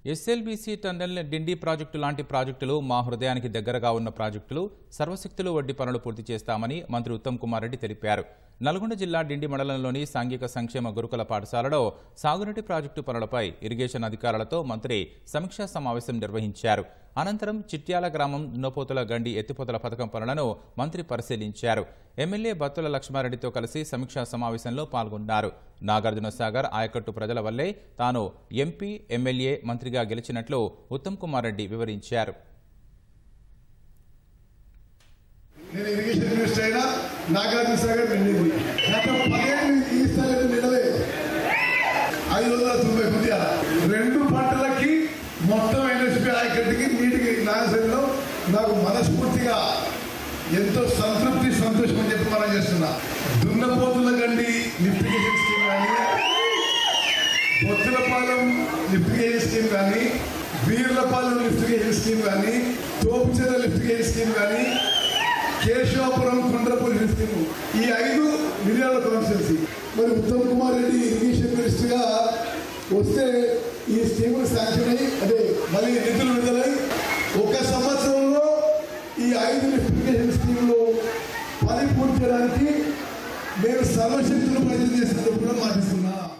SLBC tunnel డిండి project లాంటి ప్రాజెక్టులు మా హృదయానికి దగ్గరగా ఉన్న ప్రాజెక్టులు సర్వశక్తులు వడ్డీ పనులు పూర్తి చేస్తామని మంత్రి ఉత్తమ్ కుమార్ రెడ్డి తెలిపారు నల్గొండ జిల్లా డిండి మండలంలోని సాంఘిక సంక్షేమ గురుకుల పాఠశాలలో సాగునీటి ప్రాజెక్టు పనులపై ఇరిగేషన్ అధికారులతో మంత్రి సమీక్షా సమావేశం నిర్వహించారు అనంతరం చిట్యాల గ్రామం దున్నపోతుల గండి ఎత్తిపోతల పథకం పనులను మంత్రి పరిశీలించారు ఎమ్మెల్యే బత్తుల లక్ష్మారెడ్డితో కలిసి సమీక్షా సమావేశంలో పాల్గొన్నారు నాగార్జున సాగర్ ఆయకట్టు ప్రజల వల్లే తాను ఎంపీ ఎమ్మెల్యే మంత్రిగా గెలిచినట్లు ఉత్తమ్ కుమార్ రెడ్డి వివరించారు నేను ఇరిగేషన్ మినిస్టర్ అయినా నాగార్జున సాగర్ నిండింది గత పదేళ్ళు ఈ స్థలం నిలవే ఐదు వందల తొంభై కొద్దిగా రెండు పంటలకి మొత్తం ఎన్ఎస్పీ ఆయకట్టుకి నీటికి నాగసరిలో నాకు మనస్ఫూర్తిగా ఎంతో సంతృప్తి సంతోషం అని చెప్పి మనం చేస్తున్నా దున్నపోతుల గండి లిఫ్టిగేషన్ స్కీమ్ కానీ బొత్తులపాలెం లిఫ్టిగేషన్ స్కీమ్ కానీ వీర్లపాలెం లిఫ్టిగేషన్ స్కీమ్ కానీ తోపుచెర లిఫ్టిగేషన్ స్కీమ్ కానీ కేశవాపురం కొండ్రపల్లి స్కీమ్ ఈ ఐదు మిలియన్ల కాన్స్టిట్యున్సీ మరి ఉత్తమ్ కుమార్ రెడ్డి ఇరిగేషన్ మినిస్టర్ గా వస్తే ఈ స్కీములు శాంక్షన్ అయ్యి అదే మళ్ళీ నిధులు విడుదలై ఒక సంవత్సరంలో ఈ ఐదు లిఫ్టిగేషన్ స్కీములు పని పూర్తి చేయడానికి నేను సర్వశక్తులు ప్రయత్నం చేస్తున్నప్పుడు కూడా మాటిస్తున్నా